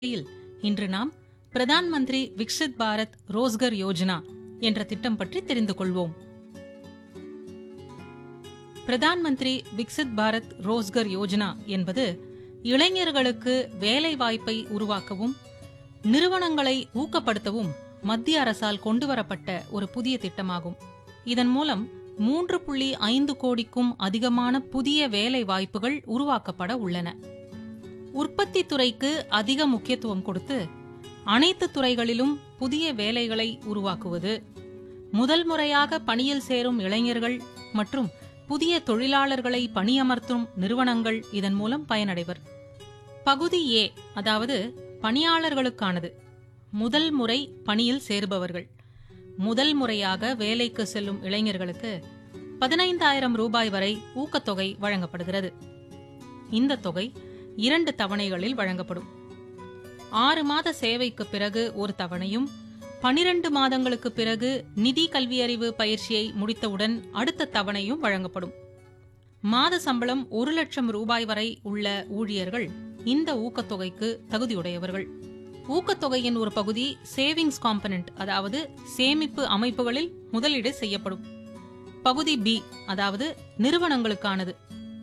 இல் இன்று நாம் பிரதான் மந்திரி விக்சித் பாரத் ரோஸ்கர் யோஜனா என்ற திட்டம் பற்றி தெரிந்து கொள்வோம் பிரதான் மந்திரி விக்சித் பாரத் ரோஸ்கர் யோஜனா என்பது இளைஞர்களுக்கு வேலை வாய்ப்பை உருவாக்கவும் நிறுவனங்களை ஊக்கப்படுத்தவும் மத்திய அரசால் கொண்டுவரப்பட்ட ஒரு புதிய திட்டமாகும் இதன் மூலம் மூன்று புள்ளி ஐந்து கோடிக்கும் அதிகமான புதிய வேலை வாய்ப்புகள் உருவாக்கப்பட உள்ளன உற்பத்தி துறைக்கு அதிக முக்கியத்துவம் கொடுத்து அனைத்து துறைகளிலும் புதிய வேலைகளை உருவாக்குவது முதல் முறையாக பணியில் சேரும் இளைஞர்கள் மற்றும் புதிய தொழிலாளர்களை பணியமர்த்தும் நிறுவனங்கள் இதன் மூலம் பயனடைவர் பகுதி ஏ அதாவது பணியாளர்களுக்கானது முதல் முறை பணியில் சேருபவர்கள் முதல் முறையாக வேலைக்கு செல்லும் இளைஞர்களுக்கு பதினைந்தாயிரம் ரூபாய் வரை ஊக்கத்தொகை வழங்கப்படுகிறது இந்த தொகை இரண்டு தவணைகளில் வழங்கப்படும் ஆறு மாத சேவைக்கு பிறகு ஒரு தவணையும் பனிரெண்டு மாதங்களுக்கு பிறகு நிதி கல்வியறிவு பயிற்சியை முடித்தவுடன் அடுத்த தவணையும் வழங்கப்படும் மாத சம்பளம் ஒரு லட்சம் ரூபாய் வரை உள்ள ஊழியர்கள் இந்த ஊக்கத்தொகைக்கு தகுதியுடையவர்கள் ஊக்கத்தொகையின் ஒரு பகுதி சேவிங்ஸ் காம்பனன்ட் அதாவது சேமிப்பு அமைப்புகளில் முதலீடு செய்யப்படும் பகுதி பி அதாவது நிறுவனங்களுக்கானது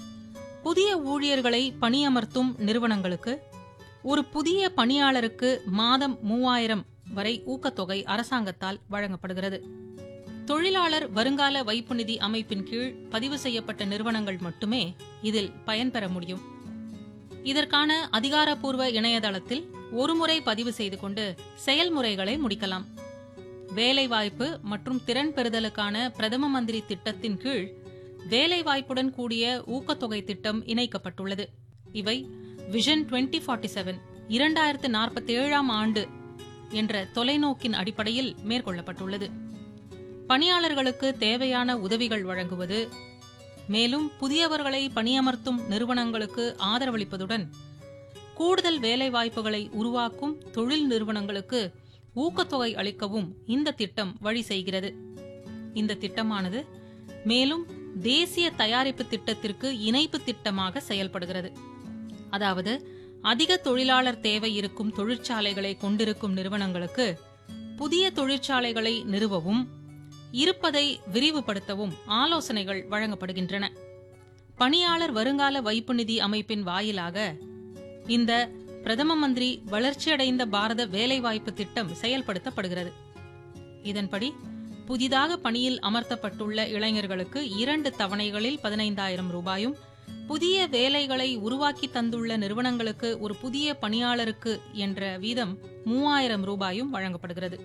புதிய ஊழியர்களை பணியமர்த்தும் நிறுவனங்களுக்கு ஒரு புதிய பணியாளருக்கு மாதம் மூவாயிரம் வரை ஊக்கத்தொகை அரசாங்கத்தால் வழங்கப்படுகிறது தொழிலாளர் வருங்கால வைப்பு நிதி அமைப்பின் கீழ் பதிவு செய்யப்பட்ட நிறுவனங்கள் மட்டுமே இதில் பயன்பெற முடியும் இதற்கான அதிகாரப்பூர்வ இணையதளத்தில் ஒருமுறை பதிவு செய்து கொண்டு செயல்முறைகளை முடிக்கலாம் வேலைவாய்ப்பு மற்றும் திறன் பெறுதலுக்கான பிரதம மந்திரி திட்டத்தின் கீழ் வேலைவாய்ப்புடன் கூடிய ஊக்கத்தொகை திட்டம் இணைக்கப்பட்டுள்ளது இவை விஷன் டுவெண்ட்டி ஃபார்ட்டி செவன் இரண்டாயிரத்து நாற்பத்தி ஏழாம் ஆண்டு என்ற தொலைநோக்கின் அடிப்படையில் மேற்கொள்ளப்பட்டுள்ளது பணியாளர்களுக்கு தேவையான உதவிகள் வழங்குவது மேலும் புதியவர்களை பணியமர்த்தும் நிறுவனங்களுக்கு ஆதரவளிப்பதுடன் கூடுதல் வேலைவாய்ப்புகளை உருவாக்கும் தொழில் நிறுவனங்களுக்கு ஊக்கத்தொகை அளிக்கவும் இந்த திட்டம் வழி செய்கிறது இந்த திட்டமானது மேலும் தேசிய தயாரிப்பு திட்டத்திற்கு இணைப்பு திட்டமாக செயல்படுகிறது அதாவது அதிக தொழிலாளர் தேவை இருக்கும் தொழிற்சாலைகளை கொண்டிருக்கும் நிறுவனங்களுக்கு புதிய தொழிற்சாலைகளை நிறுவவும் இருப்பதை விரிவுபடுத்தவும் ஆலோசனைகள் வழங்கப்படுகின்றன பணியாளர் வருங்கால வைப்பு நிதி அமைப்பின் வாயிலாக இந்த பிரதம மந்திரி வளர்ச்சியடைந்த பாரத வேலைவாய்ப்பு திட்டம் செயல்படுத்தப்படுகிறது இதன்படி புதிதாக பணியில் அமர்த்தப்பட்டுள்ள இளைஞர்களுக்கு இரண்டு தவணைகளில் பதினைந்தாயிரம் ரூபாயும் புதிய வேலைகளை உருவாக்கி தந்துள்ள நிறுவனங்களுக்கு ஒரு புதிய பணியாளருக்கு என்ற வீதம் மூவாயிரம் ரூபாயும் வழங்கப்படுகிறது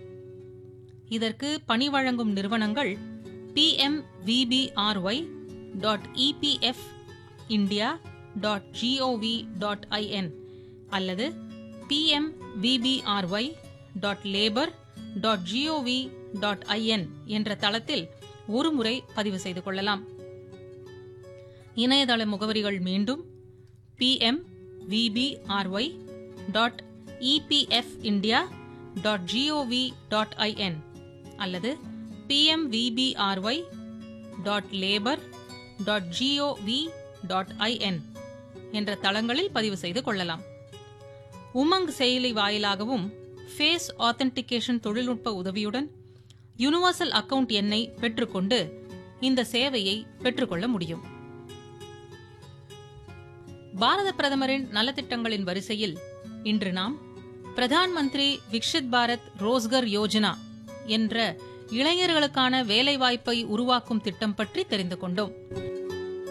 இதற்கு பணி வழங்கும் நிறுவனங்கள் P M VBRY dot EPF India dot GOV dot IN அல்லது P M VBRY dot labour dot GOV dot IN என்ற தளத்தில் ஒருமுறை பதிவு செய்து கொள்ளலாம் இணையதள முகவரிகள் மீண்டும் P M VBRY dot EPF India dot GOV dot IN அல்லது PMVBRY dot labour dot GOV dot IN என்ற தளங்களில் பதிவு செய்து கொள்ளலாம் உமங் செயலி வாயிலாகவும் ஃபேஸ் ஆத்தென்டிகேஷன் தொழில்நுட்ப உதவியுடன் யுனிவர்சல் அக்கவுண்ட் எண்ணை பெற்றுக்கொண்டு இந்த சேவையை பெற்றுக்கொள்ள முடியும் பாரத பிரதமரின் நலத்திட்டங்களின் வரிசையில் இன்று நாம் பிரதான் மந்திரி விக்ஷித் பாரத் ரோஸ்கர் யோஜனா என்ற இளைஞர்களுக்கான வேலைவாய்ப்பை உருவாக்கும் திட்டம் பற்றி தெரிந்து கொண்டோம்